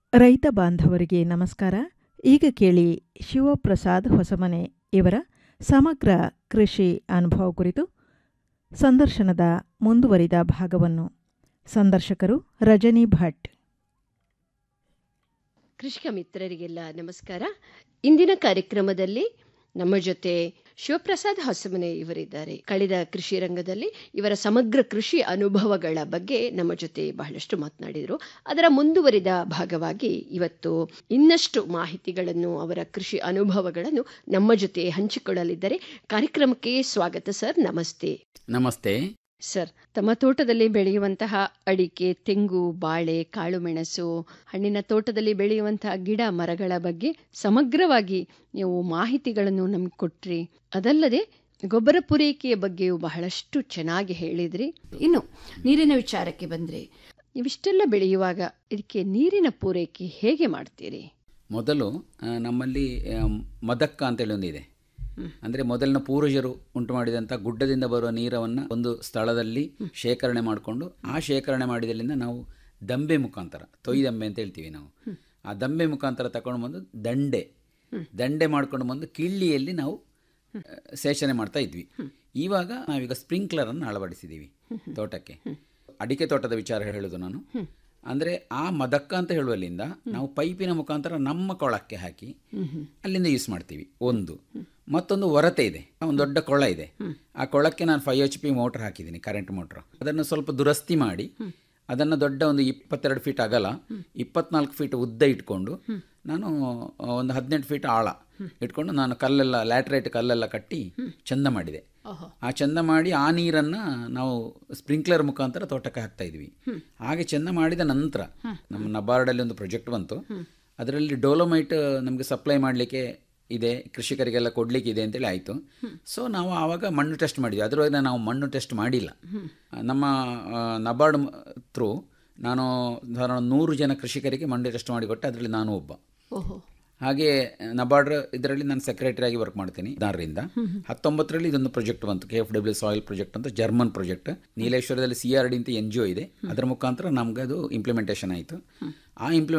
ರೈತ ಬಾಂಧವರಿಗೆ ನಮಸ್ಕಾರ ಈಗ ಕೇಳಿ ಶಿವಪ್ರಸಾದ್ ಹೊಸಮನೆ ಇವರ ಸಮಗ್ರ ಕೃಷಿ ಅನುಭವ ಕುರಿತು ಸಂದರ್ಶನದ ಮುಂದುವರಿದ ಭಾಗವನ್ನು ಸಂದರ್ಶಕರು ರಜನಿ ಭಟ್ ಕೃಷಿಕ ಮಿತ್ರರಿಗೆಲ್ಲ ನಮಸ್ಕಾರ ಇಂದಿನ ಕಾರ್ಯಕ್ರಮದಲ್ಲಿ ನಮ್ಮ ಜೊತೆ ಶಿವಪ್ರಸಾದ್ ಹೊಸಮನೆ ಇವರಿದ್ದಾರೆ ಕಳೆದ ಕೃಷಿ ರಂಗದಲ್ಲಿ ಇವರ ಸಮಗ್ರ ಕೃಷಿ ಅನುಭವಗಳ ಬಗ್ಗೆ ನಮ್ಮ ಜೊತೆ ಬಹಳಷ್ಟು ಮಾತನಾಡಿದರು ಅದರ ಮುಂದುವರಿದ ಭಾಗವಾಗಿ ಇವತ್ತು ಇನ್ನಷ್ಟು ಮಾಹಿತಿಗಳನ್ನು ಅವರ ಕೃಷಿ ಅನುಭವಗಳನ್ನು ನಮ್ಮ ಜೊತೆ ಹಂಚಿಕೊಳ್ಳಲಿದ್ದಾರೆ ಕಾರ್ಯಕ್ರಮಕ್ಕೆ ಸ್ವಾಗತ ಸರ್ ನಮಸ್ತೆ ನಮಸ್ತೆ ಸರ್ ತಮ್ಮ ತೋಟದಲ್ಲಿ ಬೆಳೆಯುವಂತಹ ಅಡಿಕೆ ತೆಂಗು ಬಾಳೆ ಕಾಳುಮೆಣಸು ಹಣ್ಣಿನ ತೋಟದಲ್ಲಿ ಬೆಳೆಯುವಂತಹ ಗಿಡ ಮರಗಳ ಬಗ್ಗೆ ಸಮಗ್ರವಾಗಿ ನೀವು ಮಾಹಿತಿಗಳನ್ನು ನಮ್ಗೆ ಕೊಟ್ರಿ ಅದಲ್ಲದೆ ಗೊಬ್ಬರ ಪೂರೈಕೆಯ ಬಗ್ಗೆಯೂ ಬಹಳಷ್ಟು ಚೆನ್ನಾಗಿ ಹೇಳಿದ್ರಿ ಇನ್ನು ನೀರಿನ ವಿಚಾರಕ್ಕೆ ಬಂದ್ರೆ ಇವಿಷ್ಟೆಲ್ಲ ಬೆಳೆಯುವಾಗ ಇದಕ್ಕೆ ನೀರಿನ ಪೂರೈಕೆ ಹೇಗೆ ಮಾಡ್ತೀರಿ ಮೊದಲು ಆ, ನಮ್ಮಲ್ಲಿ ಆ, ಮದಕ್ಕ ಅಂತೇಳಿ ಒಂದಿದೆ ಅಂದರೆ ಮೊದಲಿನ ಪೂರ್ವಜರು ಉಂಟು ಮಾಡಿದಂಥ ಗುಡ್ಡದಿಂದ ಬರುವ ನೀರವನ್ನು ಒಂದು ಸ್ಥಳದಲ್ಲಿ ಶೇಖರಣೆ ಮಾಡಿಕೊಂಡು ಆ ಶೇಖರಣೆ ಮಾಡಿದಲ್ಲಿಂದ ನಾವು ದಂಬೆ ಮುಖಾಂತರ ತೊಯ್ದಂಬೆ ಅಂತ ಹೇಳ್ತೀವಿ ನಾವು ಆ ದಂಬೆ ಮುಖಾಂತರ ತಗೊಂಡು ಬಂದು ದಂಡೆ ದಂಡೆ ಮಾಡ್ಕೊಂಡು ಬಂದು ಕಿಳ್ಳಿಯಲ್ಲಿ ನಾವು ಆ, ಸೇಚನೆ ಮಾಡ್ತಾ ಇದ್ವಿ ಇವಾಗ ನಾವೀಗ ಸ್ಪ್ರಿಂಕ್ಲರನ್ನು ಅಳವಡಿಸಿದ್ದೀವಿ ತೋಟಕ್ಕೆ ಅಡಿಕೆ ತೋಟದ ವಿಚಾರ ಹೇಳೋದು ನಾನು ಅಂದರೆ ಆ ಮದಕ್ಕ ಅಂತ ಹೇಳುವಲ್ಲಿಂದ ನಾವು ಪೈಪಿನ ಮುಖಾಂತರ ನಮ್ಮ ಕೊಳಕ್ಕೆ ಹಾಕಿ ಅಲ್ಲಿಂದ ಯೂಸ್ ಮಾಡ್ತೀವಿ ಒಂದು ಮತ್ತೊಂದು ಹೊರತೆ ಇದೆ ಒಂದು ದೊಡ್ಡ ಕೊಳ ಇದೆ ಆ ಕೊಳಕ್ಕೆ ನಾನು ಫೈವ್ ಎಚ್ ಪಿ ಮೋಟ್ರ್ ಹಾಕಿದ್ದೀನಿ ಕರೆಂಟ್ ಮೋಟ್ರ್ ಅದನ್ನು ಸ್ವಲ್ಪ ದುರಸ್ತಿ ಮಾಡಿ ಅದನ್ನು ದೊಡ್ಡ ಒಂದು ಇಪ್ಪತ್ತೆರಡು ಫೀಟ್ ಅಗಲ ಇಪ್ಪತ್ನಾಲ್ಕು ಫೀಟ್ ಉದ್ದ ಇಟ್ಕೊಂಡು ನಾನು ಆ, ಒಂದು ಹದಿನೆಂಟು ಫೀಟ್ ಆಳ ಇಟ್ಕೊಂಡು ನಾನು ಕಲ್ಲೆಲ್ಲ ಲ್ಯಾಟ್ರೈಟ್ ಕಲ್ಲೆಲ್ಲ ಕಟ್ಟಿ ಚಂದ ಮಾಡಿದೆ ಆ ಚಂದ ಮಾಡಿ ಆ ನೀರನ್ನು ನಾವು ಸ್ಪ್ರಿಂಕ್ಲರ್ ಮುಖಾಂತರ ತೋಟಕ್ಕೆ ಹಾಕ್ತಾ ಇದ್ವಿ ಹಾಗೆ ಚಂದ ಮಾಡಿದ ನಂತರ ನಮ್ಮ ನಬಾರ್ಡಲ್ಲಿ ಒಂದು ಪ್ರಾಜೆಕ್ಟ್ ಬಂತು ಅದರಲ್ಲಿ ಡೋಲೋಮೈಟ್ ನಮಗೆ ಸಪ್ಲೈ ಮಾಡಲಿಕ್ಕೆ ಇದೆ ಕೃಷಿಕರಿಗೆಲ್ಲ ಕೊಡ್ಲಿಕ್ಕೆ ಇದೆ ಅಂತೇಳಿ ಆಯಿತು ಸೊ ನಾವು ಆವಾಗ ಮಣ್ಣು ಟೆಸ್ಟ್ ಮಾಡಿದ್ವಿ ಅದರೊಳಗೆ ನಾವು ಮಣ್ಣು ಟೆಸ್ಟ್ ಮಾಡಿಲ್ಲ ನಮ್ಮ ನಬಾರ್ಡ್ ಥ್ರೂ ನಾನು ಸಾಧಾರಣ ನೂರು ಜನ ಕೃಷಿಕರಿಗೆ ಮಣ್ಣು ಟೆಸ್ಟ್ ಮಾಡಿಕೊಟ್ಟೆ ಅದರಲ್ಲಿ ನಾನು ಒಬ್ಬ ಓಹೋ ಹಾಗೆ ನಬಾರ್ಡ್ ಇದರಲ್ಲಿ ನಾನು ಸೆಕ್ರೆಟರಿ ಆಗಿ ವರ್ಕ್ ಮಾಡ್ತೀನಿ ಹದಿನಾರರಿಂದ ಹತ್ತೊಂಬತ್ತರಲ್ಲಿ ಇದೊಂದು ಪ್ರಾಜೆಕ್ಟ್ ಬಂತು K F W soil project ಅಂತ ಜರ್ಮನ್ ಪ್ರಾಜೆಕ್ಟ್ ನೀಲೇಶ್ವರದಲ್ಲಿ ಸಿ ಆರ್ ಡಿ ಅಂತ ಎನ್ ಜಿ ಒ ಇದೆ ಅದರ ಮುಖಾಂತರ ನಮ್ಗೆ ಅದು ಇಂಪ್ಲಿಮೆಂಟೇಷನ್ ಆಯಿತು ಆ ಇಂಪ್ಲಿಮೆಂಟ್